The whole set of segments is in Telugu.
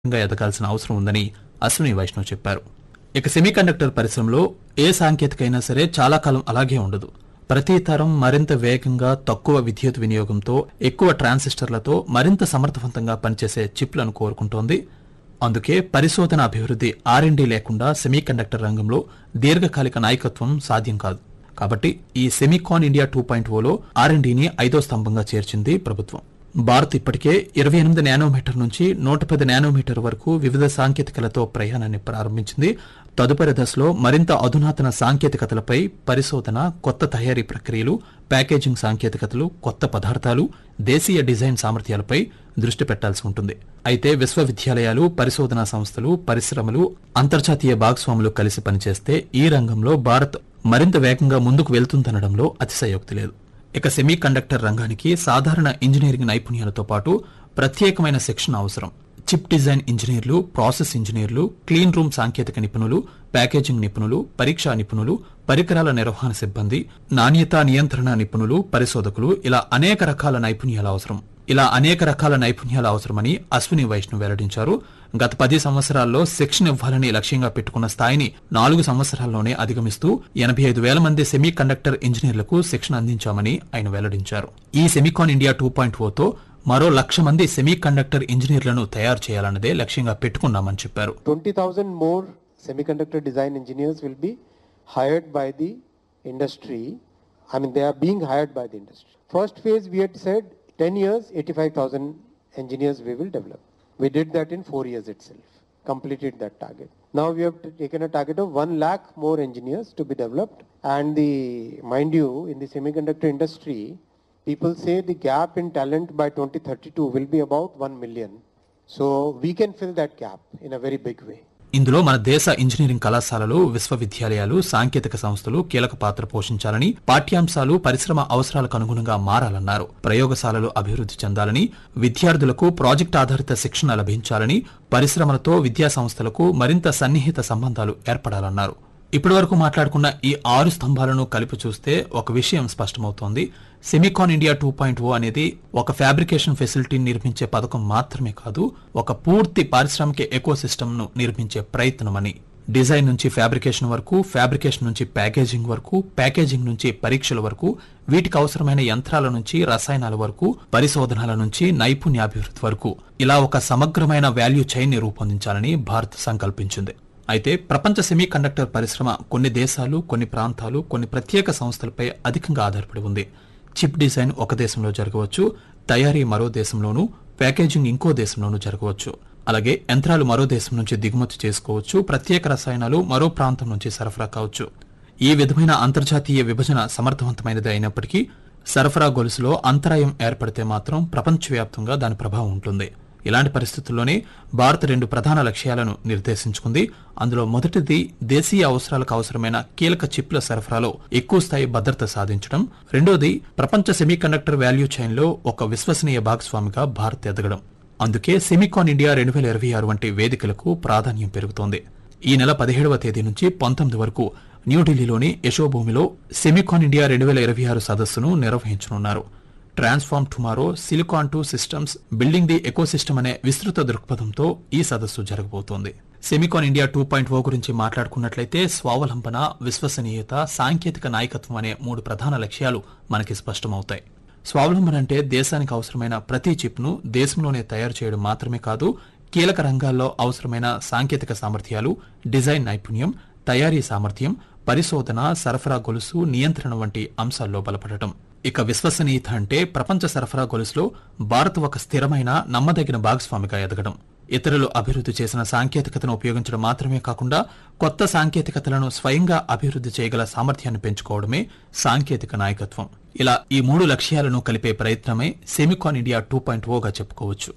గా ఎదగాల్సిన అవసరం ఉందని అశ్విని వైష్ణవ్ చెప్పారు ఇక సెమీకండక్టర్ పరిశ్రమలో ఏ సాంకేతిక అయినా సరే చాలా కాలం అలాగే ఉండదు ప్రతి తరం మరింత వేగంగా తక్కువ విద్యుత్ వినియోగంతో ఎక్కువ ట్రాన్సిస్టర్లతో మరింత సమర్థవంతంగా పనిచేసే చిప్లను కోరుకుంటోంది అందుకే పరిశోధన అభివృద్ధి ఆర్ఎండి లేకుండా సెమీకండక్టర్ రంగంలో దీర్ఘకాలిక నాయకత్వం సాధ్యం కాదు కాబట్టి ఈ సెమీకాన్ ఇండియా టూ పాయింట్ ఓలో ఆర్ఎండిని ఐదో స్తంభంగా చేర్చింది ప్రభుత్వం భారత్ ఇప్పటికే ఇరవై ఎనిమిది నానోమీటర్ నుంచి నూట పది నానోమీటర్ వరకు వివిధ సాంకేతికలతో ప్రయాణాన్ని ప్రారంభించింది తదుపరి దశలో మరింత అధునాతన సాంకేతికతలపై పరిశోధన కొత్త తయారీ ప్రక్రియలు ప్యాకేజింగ్ సాంకేతికతలు కొత్త పదార్థాలు దేశీయ డిజైన్ సామర్థ్యాలపై దృష్టి పెట్టాల్సి ఉంటుంది అయితే విశ్వవిద్యాలయాలు పరిశోధనా సంస్థలు పరిశ్రమలు అంతర్జాతీయ భాగస్వాములు కలిసి పనిచేస్తే ఈ రంగంలో భారత్ మరింత వేగంగా ముందుకు వెళ్తుందనడంలో అతిశయోక్తి లేదు ఇక సెమీ కండక్టర్ రంగానికి సాధారణ ఇంజనీరింగ్ నైపుణ్యాలతో పాటు ప్రత్యేకమైన శిక్షణ అవసరం చిప్ డిజైన్ ఇంజనీర్లు ప్రాసెస్ ఇంజనీర్లు క్లీన్ రూమ్ సాంకేతిక నిపుణులు ప్యాకేజింగ్ నిపుణులు పరీక్షా నిపుణులు పరికరాల నిర్వహణ సిబ్బంది నాణ్యత నియంత్రణ నిపుణులు పరిశోధకులు ఇలా అనేక రకాల నైపుణ్యాల అవసరం ఇలా అనేక రకాల నైపుణ్యాల అవసరమని అశ్విని వైష్ణవ్ వెల్లడించారు గత పది సంవత్సరాల్లో శిక్షణ ఇవ్వాలని లక్ష్యంగా పెట్టుకున్న స్థాయిని నాలుగు సంవత్సరాల్లోనే అధిగమిస్తూ ఎనభై ఐదు వేల మంది సెమీ కండక్టర్ ఇంజనీర్లకు శిక్షణ అందించామని ఆయన వెల్లడించారు ఈ సెమీకాన్ ఇండియా టూ పాయింట్ ఓతో మరో లక్ష మంది సెమీ కండక్టర్ ఇంజనీర్లను తయారు చేయాలన్నదే లక్ష్యంగా పెట్టుకున్నామని చెప్పారు 20,000 more semiconductor design engineers will be hired by the industry. I mean, they are being hired by the industry. First phase, we had said 10 years, 85,000 engineers we will develop. We did that in four years itself, completed that target. Now we have t- taken a target of 1 lakh more engineers to be developed. And the, mind you, in the semiconductor industry, people say the gap in talent by 2032 will be about 1 million. So we can fill that gap in a very big way. ఇందులో మన దేశ ఇంజనీరింగ్ కళాశాలలు విశ్వవిద్యాలయాలు సాంకేతిక సంస్థలు కీలక పాత్ర పోషించాలని పాఠ్యాంశాలు పరిశ్రమ అవసరాలకు అనుగుణంగా మారాలన్నారు ప్రయోగశాలలు అభివృద్ధి చెందాలని విద్యార్థులకు ప్రాజెక్ట్ ఆధారిత శిక్షణ లభించాలని పరిశ్రమలతో విద్యా సంస్థలకు మరింత సన్నిహిత సంబంధాలు ఏర్పడాలన్నారు ఇప్పటివరకు మాట్లాడుకున్న ఈ ఆరు స్తంభాలను కలిపి చూస్తే ఒక విషయం స్పష్టమవుతోంది Semicon India two point oh అనేది ఒక ఫ్యాబ్రికేషన్ ఫెసిలిటీని నిర్మించే పథకం మాత్రమే కాదు ఒక పూర్తి పారిశ్రామిక ఎకో ను నిర్మించే ప్రయత్నమని డిజైన్ నుంచి ఫ్యాబ్రికేషన్ వరకు ఫ్యాబ్రికేషన్ నుంచి ప్యాకేజింగ్ వరకు ప్యాకేజింగ్ నుంచి పరీక్షల వరకు వీటికి అవసరమైన యంత్రాల నుంచి రసాయనాల వరకు పరిశోధనల నుంచి నైపుణ్యాభివృద్ధి వరకు ఇలా ఒక సమగ్రమైన వాల్యూ చైన్ ని రూపొందించాలని భారత్ సంకల్పించింది అయితే ప్రపంచ సెమీ కండక్టర్ పరిశ్రమ కొన్ని దేశాలు కొన్ని ప్రాంతాలు కొన్ని ప్రత్యేక సంస్థలపై అధికంగా ఆధారపడి ఉంది చిప్ డిజైన్ ఒక దేశంలో జరగవచ్చు తయారీ మరో దేశంలోనూ ప్యాకేజింగ్ ఇంకో దేశంలోనూ జరగవచ్చు అలాగే యంత్రాలు మరో దేశం నుంచి దిగుమతి చేసుకోవచ్చు ప్రత్యేక రసాయనాలు మరో ప్రాంతం నుంచి సరఫరా కావచ్చు ఈ విధమైన అంతర్జాతీయ విభజన సమర్థవంతమైనది అయినప్పటికీ సరఫరా గొలుసులో అంతరాయం ఏర్పడితే మాత్రం ప్రపంచవ్యాప్తంగా దాని ప్రభావం ఉంటుంది ఇలాంటి పరిస్థితుల్లోనే భారత్ రెండు ప్రధాన లక్ష్యాలను నిర్దేశించుకుంది అందులో మొదటిది దేశీయ అవసరాలకు అవసరమైన కీలక చిప్ల సరఫరాలో ఎక్కువ స్థాయి భద్రత సాధించడం రెండోది ప్రపంచ సెమీకండక్టర్ వాల్యూ చైన్ లో ఒక విశ్వసనీయ భాగస్వామిగా భారత్ ఎదగడం అందుకే సెమీకాన్ ఇండియా రెండు వేల ఇరవై ఆరు వంటి వేదికలకు ప్రాధాన్యం పెరుగుతోంది ఈ నెల పదిహేడవ తేదీ నుంచి పంతొమ్మిది వరకు న్యూఢిల్లీలోని యశోభూమిలో సెమీకాన్ ఇండియా రెండు వేల ఇరవై ఆరు సదస్సును నిర్వహించనున్నారు transform tomorrow silicon to systems building the ecosystem అనే విస్తృత దృక్పథంతో ఈ సదస్సు జరగబోతోంది Semicon India two point oh గురించి మాట్లాడుకున్నట్లయితే స్వావలంబన విశ్వసనీయత సాంకేతిక నాయకత్వం అనే మూడు ప్రధాన లక్ష్యాలు మనకి స్పష్టమవుతాయి స్వావలంబన అంటే దేశానికి అవసరమైన ప్రతి చిప్ను దేశంలోనే తయారు చేయడం మాత్రమే కాదు కీలక రంగాల్లో అవసరమైన సాంకేతిక సామర్థ్యాలు డిజైన్ నైపుణ్యం తయారీ సామర్థ్యం పరిశోధన సరఫరా గొలుసు నియంత్రణ వంటి అంశాల్లో బలపడటం ఇక విశ్వసనీయత అంటే ప్రపంచ సరఫరా గొలుసులో భారత్ ఒక స్థిరమైన నమ్మదగిన భాగస్వామిగా ఎదగడం ఇతరులు అభివృద్ధి చేసిన సాంకేతికతను ఉపయోగించడం మాత్రమే కాకుండా కొత్త సాంకేతికతలను స్వయంగా అభివృద్ధి చేయగల సామర్థ్యాన్ని పెంచుకోవడమే సాంకేతిక నాయకత్వం ఇలా ఈ మూడు లక్ష్యాలను కలిపే ప్రయత్నమే సెమికాన్ ఇండియా టూ పాయింట్ ఓగా చెప్పుకోవచ్చు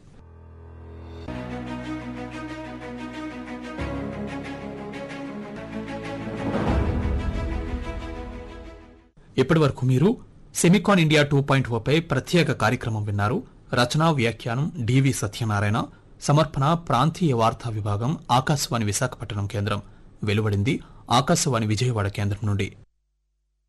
ఇప్పటి వరకు మీరు సెమికాన్ ఇండియా టూ పాయింట్ ఓపై ప్రత్యేక కార్యక్రమం విన్నారు రచనా వ్యాఖ్యానం డివి సత్యనారాయణ సమర్పణ ప్రాంతీయ వార్తా విభాగం ఆకాశవాణి విశాఖపట్నం కేంద్రం వెలువడింది ఆకాశవాణి విజయవాడ కేంద్రం నుండి